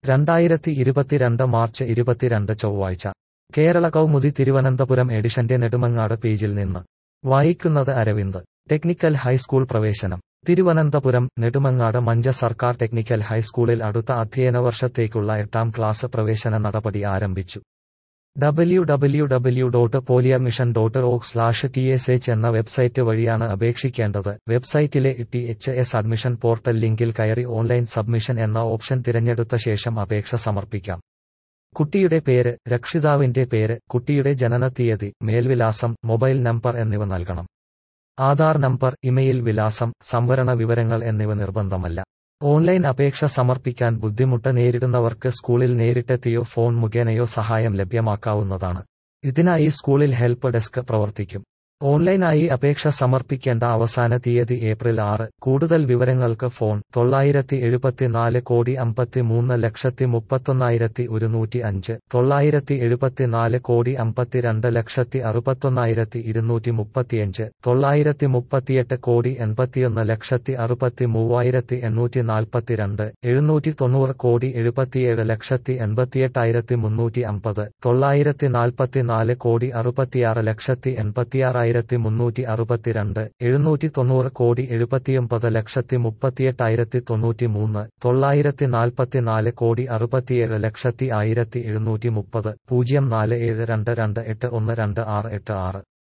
രണ്ടായിരത്തി ഇരുപത്തിരണ്ട് മാർച്ച് ഇരുപത്തിരണ്ട് ചൊവ്വാഴ്ച കേരള കൗമുദി തിരുവനന്തപുരം എഡിഷന്റെ നെടുമങ്ങാട് പേജിൽ നിന്ന് വായിക്കുന്നത് അരവിന്ദ് ടെക്നിക്കൽ ഹൈസ്കൂൾ പ്രവേശനം തിരുവനന്തപുരം നെടുമങ്ങാട് മഞ്ച സർക്കാർ ടെക്നിക്കൽ ഹൈസ്കൂളിൽ അടുത്ത അധ്യയന വർഷത്തേക്കുള്ള എട്ടാം ക്ലാസ് പ്രവേശന നടപടി ആരംഭിച്ചു ഡബ്ല്യു ഡബ്ല്യു ഡബ്ല്യു ഡോട്ട് പോലിയർ mission dot org slash T S H എന്ന വെബ്സൈറ്റ് വഴിയാണ് അപേക്ഷിക്കേണ്ടത് വെബ്സൈറ്റിലെ T H S admission portal ലിങ്കിൽ കയറി ഓൺലൈൻ സബ്മിഷൻ എന്ന ഓപ്ഷൻ തിരഞ്ഞെടുത്ത ശേഷം അപേക്ഷ സമർപ്പിക്കാം കുട്ടിയുടെ പേര് രക്ഷിതാവിന്റെ പേര് കുട്ടിയുടെ ജനനത്തീയതി മേൽവിലാസം മൊബൈൽ നമ്പർ എന്നിവ നൽകണം ആധാർ നമ്പർ ഇമെയിൽ വിലാസം സംവരണ വിവരങ്ങൾ എന്നിവ നിർബന്ധമല്ല ഓൺലൈൻ അപേക്ഷ സമർപ്പിക്കാൻ ബുദ്ധിമുട്ട് നേരിടുന്നവർക്ക് സ്കൂളിൽ നേരിട്ടെത്തിയോ ഫോൺ മുഖേനയോ സഹായം ലഭ്യമാക്കാവുന്നതാണ് ഇതിനായി സ്കൂളിൽ ഹെൽപ്പ് ഡെസ്ക് പ്രവർത്തിക്കും ഓൺലൈനായി അപേക്ഷ സമർപ്പിക്കേണ്ട അവസാന തീയതി ഏപ്രിൽ ആറ് കൂടുതൽ വിവരങ്ങൾക്ക് ഫോൺ തൊള്ളായിരത്തി എഴുപത്തിനാല് കോടി അമ്പത്തി മൂന്ന് ലക്ഷത്തി മുപ്പത്തൊന്നായിരത്തി ഒരുന്നൂറ്റി അഞ്ച് തൊള്ളായിരത്തി എഴുപത്തിനാല് കോടി അമ്പത്തിരണ്ട് ലക്ഷത്തി അറുപത്തൊന്നായിരത്തി ഇരുന്നൂറ്റി മുപ്പത്തിയഞ്ച് തൊള്ളായിരത്തി മുപ്പത്തിയെട്ട് കോടി എൺപത്തിയൊന്ന് ലക്ഷത്തി അറുപത്തി മൂവായിരത്തി എണ്ണൂറ്റി നാൽപ്പത്തിരണ്ട് എഴുന്നൂറ്റി തൊണ്ണൂറ് കോടി എഴുപത്തിയേഴ് ലക്ഷത്തി എൺപത്തിയെട്ടായിരത്തി മുന്നൂറ്റി അമ്പത് തൊള്ളായിരത്തി നാൽപ്പത്തിനാല് കോടി അറുപത്തിയാറ് ലക്ഷത്തി എൺപത്തിയാറായിരത്തി മുന്നൂറ്റി അറുപത്തിരണ്ട് എഴുന്നൂറ്റി തൊണ്ണൂറ് കോടി എഴുപത്തിയൊമ്പത് ലക്ഷത്തി മുപ്പത്തിയെട്ടായിരത്തി തൊണ്ണൂറ്റി മൂന്ന് തൊള്ളായിരത്തി നാൽപ്പത്തിനാല് കോടി അറുപത്തിയേഴ് ലക്ഷത്തി ആയിരത്തി എഴുന്നൂറ്റി മുപ്പത് പൂജ്യം നാല് ഏഴ് രണ്ട് രണ്ട് എട്ട് ഒന്ന് രണ്ട് ആറ് എട്ട് ആറ്